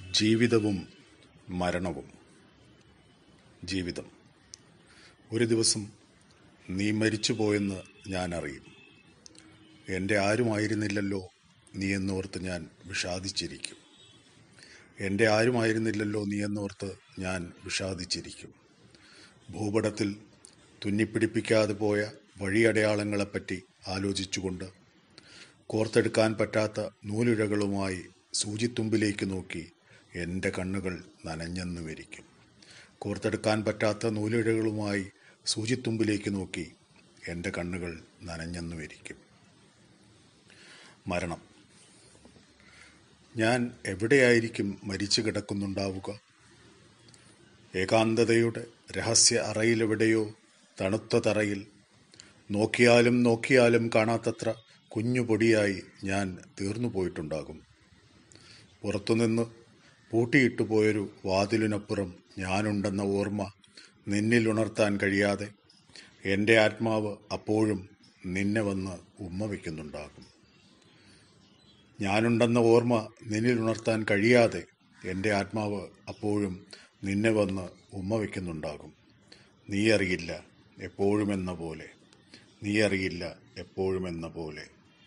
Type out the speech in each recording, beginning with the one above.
ജീവിതവും മരണവും ജീവിതം ഒരു ദിവസം നീ മരിച്ചുപോയെന്ന് ഞാൻ അറിയും എൻ്റെ ആരുമായിരുന്നില്ലല്ലോ നീ എന്നോർത്ത് ഞാൻ വിഷാദിച്ചിരിക്കും എൻ്റെ ആരുമായിരുന്നില്ലല്ലോ നീ എന്നോർത്ത് ഞാൻ വിഷാദിച്ചിരിക്കും ഭൂപടത്തിൽ തുന്നിപ്പിടിപ്പിക്കാതെ പോയ വഴിയടയാളങ്ങളെപ്പറ്റി ആലോചിച്ചുകൊണ്ട് കോർത്തെടുക്കാൻ പറ്റാത്ത നൂലിഴകളുമായി സൂചിത്തുമ്പിലേക്ക് നോക്കി എൻ്റെ കണ്ണുകൾ നനഞ്ഞെന്നുമിരിക്കും കോർത്തെടുക്കാൻ പറ്റാത്ത നൂലിഴകളുമായി സൂചിത്തുമ്പിലേക്ക് നോക്കി എൻ്റെ കണ്ണുകൾ നനഞ്ഞെന്നുമിരിക്കും മരണം ഞാൻ എവിടെയായിരിക്കും മരിച്ചു കിടക്കുന്നുണ്ടാവുക ഏകാന്തതയുടെ രഹസ്യ അറയിലെവിടെയോ തണുത്ത തറയിൽ നോക്കിയാലും നോക്കിയാലും കാണാത്തത്ര കുഞ്ഞു പൊടിയായി ഞാൻ തീർന്നു പോയിട്ടുണ്ടാകും പുറത്തുനിന്ന് പൂട്ടിയിട്ടു പോയൊരു വാതിലിനപ്പുറം ഞാനുണ്ടെന്ന ഓർമ്മ നിന്നിൽ ഉണർത്താൻ കഴിയാതെ എൻ്റെ ആത്മാവ് അപ്പോഴും നിന്നെ വന്ന് ഉമ്മ വയ്ക്കുന്നുണ്ടാകും ഞാനുണ്ടെന്ന ഓർമ്മ നിന്നിൽ ഉണർത്താൻ കഴിയാതെ എൻ്റെ ആത്മാവ് അപ്പോഴും നിന്നെ വന്ന് ഉമ്മ വയ്ക്കുന്നുണ്ടാകും നീ അറിയില്ല എപ്പോഴും എന്ന പോലെ നീ അറിയില്ല എപ്പോഴും എന്ന പോലെ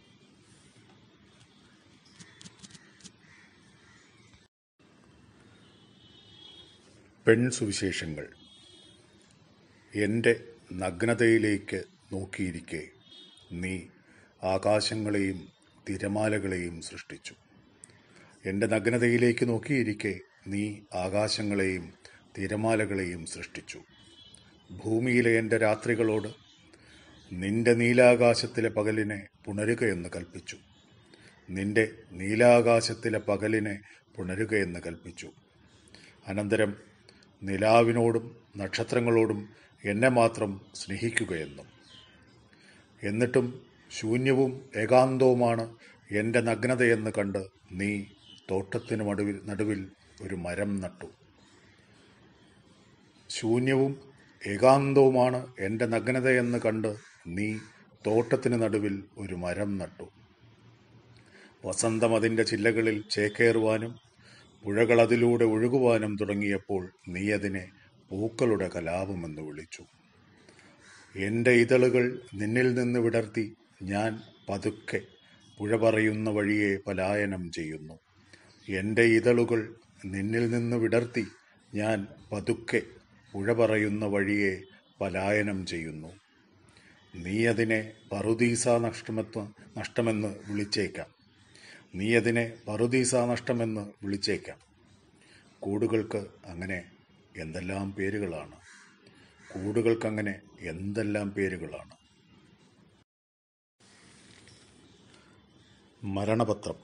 പെൺ സുവിശേഷങ്ങൾ എൻ്റെ നഗ്നതയിലേക്ക് നോക്കിയിരിക്കെ നീ ആകാശങ്ങളെയും തിരമാലകളെയും സൃഷ്ടിച്ചു എൻ്റെ നഗ്നതയിലേക്ക് നോക്കിയിരിക്കെ നീ ആകാശങ്ങളെയും തിരമാലകളെയും സൃഷ്ടിച്ചു ഭൂമിയിലെ എൻ്റെ രാത്രികളോട് നിന്റെ നീലാകാശത്തിലെ പകലിനെ പുണരുകയെന്ന് കൽപ്പിച്ചു നിന്റെ നീലാകാശത്തിലെ പകലിനെ പുണരുകയെന്ന് കൽപ്പിച്ചു അനന്തരം നിലാവിനോടും നക്ഷത്രങ്ങളോടും എന്നെ മാത്രം സ്നേഹിക്കുകയെന്നും എന്നിട്ടും ശൂന്യവും ഏകാന്തവുമാണ് എൻ്റെ നഗ്നതയെന്ന് കണ്ട് നീ തോട്ടത്തിന് നടുവിൽ നടുവിൽ ഒരു മരം നട്ടു ശൂന്യവും ഏകാന്തവുമാണ് എൻ്റെ നഗ്നതയെന്ന് കണ്ട് നീ തോട്ടത്തിന് നടുവിൽ ഒരു മരം നട്ടു വസന്തം അതിൻ്റെ ചില്ലകളിൽ ചേക്കേറുവാനും പുഴകൾ അതിലൂടെ ഒഴുകുവാനും തുടങ്ങിയപ്പോൾ നീ അതിനെ പൂക്കളുടെ കലാപമെന്ന് വിളിച്ചു എൻ്റെ ഇതളുകൾ നിന്നിൽ നിന്ന് വിടർത്തി ഞാൻ പതുക്കെ പുഴ പറയുന്ന വഴിയെ പലായനം ചെയ്യുന്നു എൻ്റെ ഇതളുകൾ നിന്നിൽ നിന്ന് വിടർത്തി ഞാൻ പതുക്കെ പുഴ പറയുന്ന വഴിയെ പലായനം ചെയ്യുന്നു നീ അതിനെ പറുദീസ നഷ്ടമെന്ന് നഷ്ടമെന്ന് വിളിച്ചേക്കാം നീ അതിനെ പറുദീസ നഷ്ടമെന്ന് വിളിച്ചേക്കാം കൂടുകൾക്ക് അങ്ങനെ എന്തെല്ലാം പേരുകളാണ് കൂടുകൾക്കങ്ങനെ എന്തെല്ലാം പേരുകളാണ് മരണപത്രം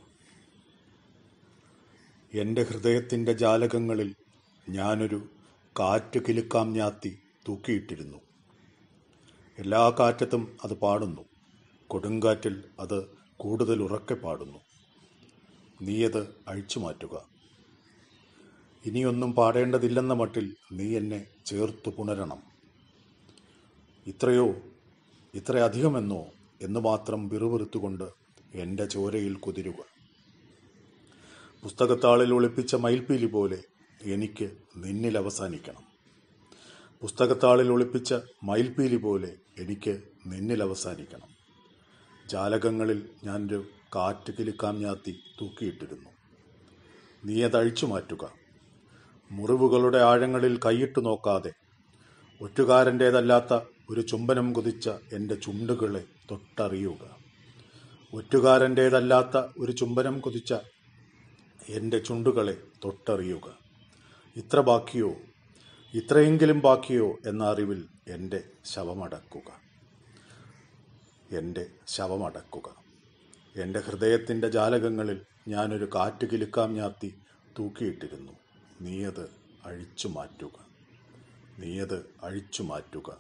എൻ്റെ ഹൃദയത്തിൻ്റെ ജാലകങ്ങളിൽ ഞാനൊരു കാറ്റ് കിലുക്കാം ഞാത്തി തൂക്കിയിട്ടിരുന്നു എല്ലാ കാറ്റത്തും അത് പാടുന്നു കൊടുങ്കാറ്റിൽ അത് കൂടുതൽ ഉറക്കെ പാടുന്നു നീയത് അഴിച്ചു മാറ്റുക ഇനിയൊന്നും പാടേണ്ടതില്ലെന്ന മട്ടിൽ നീ എന്നെ ചേർത്തു പുണരണം ഇത്രയോ ഇത്രയധികമെന്നോ എന്ന് മാത്രം വിറുവിറുത്തുകൊണ്ട് എൻ്റെ ചോരയിൽ കുതിരുക പുസ്തകത്താളിൽ ഒളിപ്പിച്ച മയിൽപ്പീലി പോലെ എനിക്ക് നിന്നിൽ അവസാനിക്കണം പുസ്തകത്താളിൽ ഒളിപ്പിച്ച മയിൽപ്പീലി പോലെ എനിക്ക് നിന്നിൽ അവസാനിക്കണം ജാലകങ്ങളിൽ ഞാനൊരു കാറ്റ് കിലുക്കാം ഞാത്തി തൂക്കിയിട്ടിരുന്നു നീ അതഴിച്ചു മാറ്റുക മുറിവുകളുടെ ആഴങ്ങളിൽ കൈയിട്ടു നോക്കാതെ ഒറ്റുകാരൻ്റേതല്ലാത്ത ഒരു ചുംബനം കുതിച്ച എൻ്റെ ചുണ്ടുകളെ തൊട്ടറിയുക ഒറ്റുകാരൻ്റേതല്ലാത്ത ഒരു ചുംബനം കുതിച്ച എൻ്റെ ചുണ്ടുകളെ തൊട്ടറിയുക ഇത്ര ബാക്കിയോ ഇത്രയെങ്കിലും ബാക്കിയോ എന്ന അറിവിൽ എൻ്റെ ശവമടക്കുക എൻ്റെ ശവമടക്കുക എൻ്റെ ഹൃദയത്തിൻ്റെ ജാലകങ്ങളിൽ ഞാനൊരു കാറ്റ് കിലുക്കാം ഞാത്തി തൂക്കിയിട്ടിരുന്നു നീയത് അഴിച്ചു മാറ്റുക നീയത് അഴിച്ചു മാറ്റുക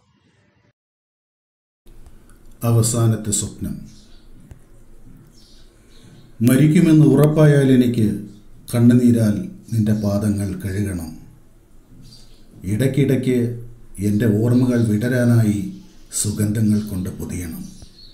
അവസാനത്തെ സ്വപ്നം മരിക്കുമെന്ന് ഉറപ്പായാൽ എനിക്ക് കണ്ണുനീരാൽ നിന്റെ പാദങ്ങൾ കഴുകണം ഇടയ്ക്കിടയ്ക്ക് എൻ്റെ ഓർമ്മകൾ വിടരാനായി സുഗന്ധങ്ങൾ കൊണ്ട് പൊതിയണം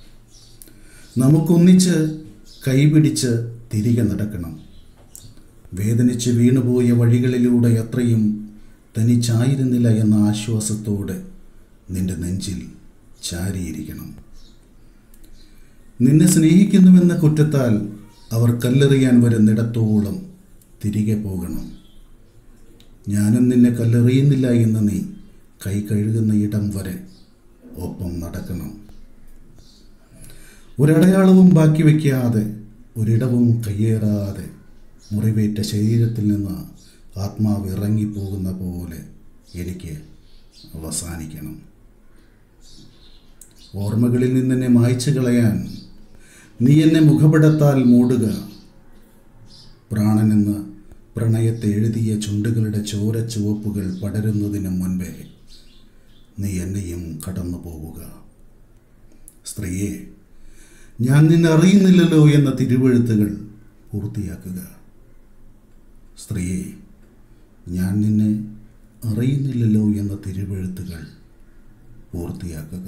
നമുക്കൊന്നിച്ച് കൈപിടിച്ച് തിരികെ നടക്കണം വേദനിച്ച് വീണുപോയ വഴികളിലൂടെ അത്രയും തനിച്ചായിരുന്നില്ല എന്ന ആശ്വാസത്തോടെ നിന്റെ നെഞ്ചിൽ ചാരിയിരിക്കണം നിന്നെ സ്നേഹിക്കുന്നുവെന്ന കുറ്റത്താൽ അവർ കല്ലെറിയാൻ വരുന്നിടത്തോളം തിരികെ പോകണം ഞാനും നിന്നെ കല്ലെറിയുന്നില്ല എന്ന് നീ കൈ കഴുകുന്ന ഇടം വരെ ഒപ്പം നടക്കണം ഒരടയാളവും ബാക്കി വയ്ക്കാതെ ഒരിടവും കയ്യേറാതെ മുറിവേറ്റ ശരീരത്തിൽ നിന്ന് ആത്മാവ് ഇറങ്ങിപ്പോകുന്ന പോലെ എനിക്ക് അവസാനിക്കണം ഓർമ്മകളിൽ നിന്നെന്നെ മായ്ച്ചു കളയാൻ നീ എന്നെ മുഖപടത്താൽ മൂടുക പ്രാണനെന്ന് പ്രണയത്തെ എഴുതിയ ചുണ്ടുകളുടെ ചോര ചുവപ്പുകൾ പടരുന്നതിന് മുൻപേ നീ എന്നെയും കടന്നു പോവുക സ്ത്രീയെ ഞാൻ നിന്നെ അറിയുന്നില്ലല്ലോ എന്ന തിരുവഴുത്തുകൾ പൂർത്തിയാക്കുക സ്ത്രീയെ ഞാൻ നിന്നെ അറിയുന്നില്ലല്ലോ എന്ന തിരുവഴുത്തുകൾ പൂർത്തിയാക്കുക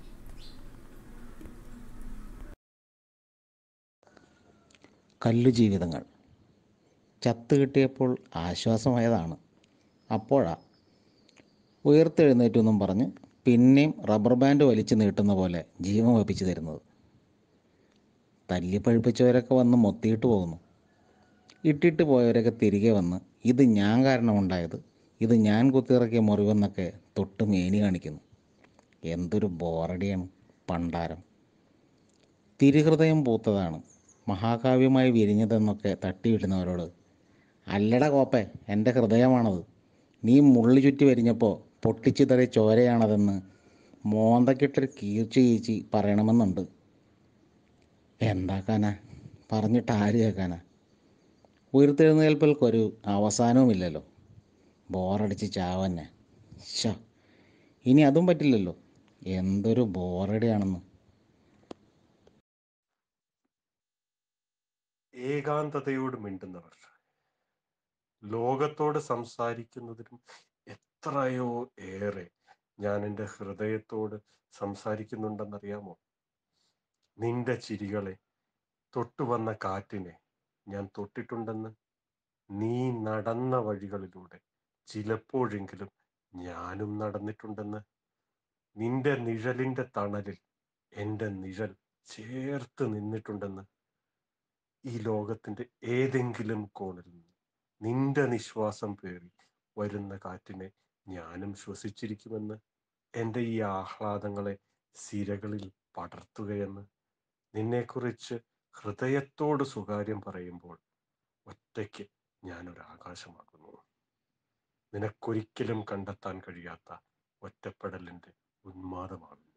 കല്ലു ജീവിതങ്ങൾ ചത്ത് കിട്ടിയപ്പോൾ ആശ്വാസമായതാണ് അപ്പോഴാ ഉയർത്തെഴുന്നേറ്റെന്നും പറഞ്ഞ് പിന്നെയും റബ്ബർ ബാൻഡ് വലിച്ചു നീട്ടുന്ന പോലെ ജീവൻ വപ്പിച്ചു തരുന്നത് തല്ലിപ്പഴിപ്പിച്ചവരൊക്കെ വന്ന് മൊത്തിയിട്ട് പോകുന്നു ഇട്ടിട്ട് പോയവരൊക്കെ തിരികെ വന്ന് ഇത് ഞാൻ കാരണമുണ്ടായത് ഇത് ഞാൻ കുത്തിയിറക്കിയ മുറിവെന്നൊക്കെ തൊട്ട് മേനി കാണിക്കുന്നു എന്തൊരു ബോറടിയാണ് പണ്ടാരം തിരുഹൃദയം പൂത്തതാണ് മഹാകാവ്യമായി വിരിഞ്ഞതെന്നൊക്കെ തട്ടിവിടുന്നവരോട് അല്ലട കോപ്പെ എൻ്റെ ഹൃദയമാണത് നീ മുള്ളി ചുറ്റി വരിഞ്ഞപ്പോൾ പൊട്ടിച്ചിതറി ചോരയാണതെന്ന് മോന്തക്കിട്ടൊരു കീർച്ച കീച്ചി പറയണമെന്നുണ്ട് എന്താക്കാനാ പറഞ്ഞിട്ട് ആര് കേൾക്കാനാ ഉയർത്തെഴുന്നേൽപ്പൽക്കൊരു അവസാനവുമില്ലല്ലോ ബോറടിച്ച് ചാവന്നെ ശ ഇനി അതും പറ്റില്ലല്ലോ എന്തൊരു ബോറടിയാണെന്ന് ഏകാന്തതയോട് മിണ്ടുന്നവർ ലോകത്തോട് സംസാരിക്കുന്നതിനും എത്രയോ ഏറെ ഞാൻ എൻ്റെ ഹൃദയത്തോട് സംസാരിക്കുന്നുണ്ടെന്നറിയാമോ നിന്റെ ചിരികളെ തൊട്ടുവന്ന കാറ്റിനെ ഞാൻ തൊട്ടിട്ടുണ്ടെന്ന് നീ നടന്ന വഴികളിലൂടെ ചിലപ്പോഴെങ്കിലും ഞാനും നടന്നിട്ടുണ്ടെന്ന് നിന്റെ നിഴലിന്റെ തണലിൽ എൻ്റെ നിഴൽ ചേർത്ത് നിന്നിട്ടുണ്ടെന്ന് ഈ ലോകത്തിന്റെ ഏതെങ്കിലും കോണിൽ നിന്ന് നിന്റെ നിശ്വാസം പേറി വരുന്ന കാറ്റിനെ ഞാനും ശ്വസിച്ചിരിക്കുമെന്ന് എൻ്റെ ഈ ആഹ്ലാദങ്ങളെ സിരകളിൽ പടർത്തുകയെന്ന് നിന്നെക്കുറിച്ച് ഹൃദയത്തോട് സ്വകാര്യം പറയുമ്പോൾ ഒറ്റയ്ക്ക് ഞാനൊരു ആകാശമാകുന്നു നിനക്കൊരിക്കലും കണ്ടെത്താൻ കഴിയാത്ത ഒറ്റപ്പെടലിൻ്റെ ഉന്മാദമാകുന്നു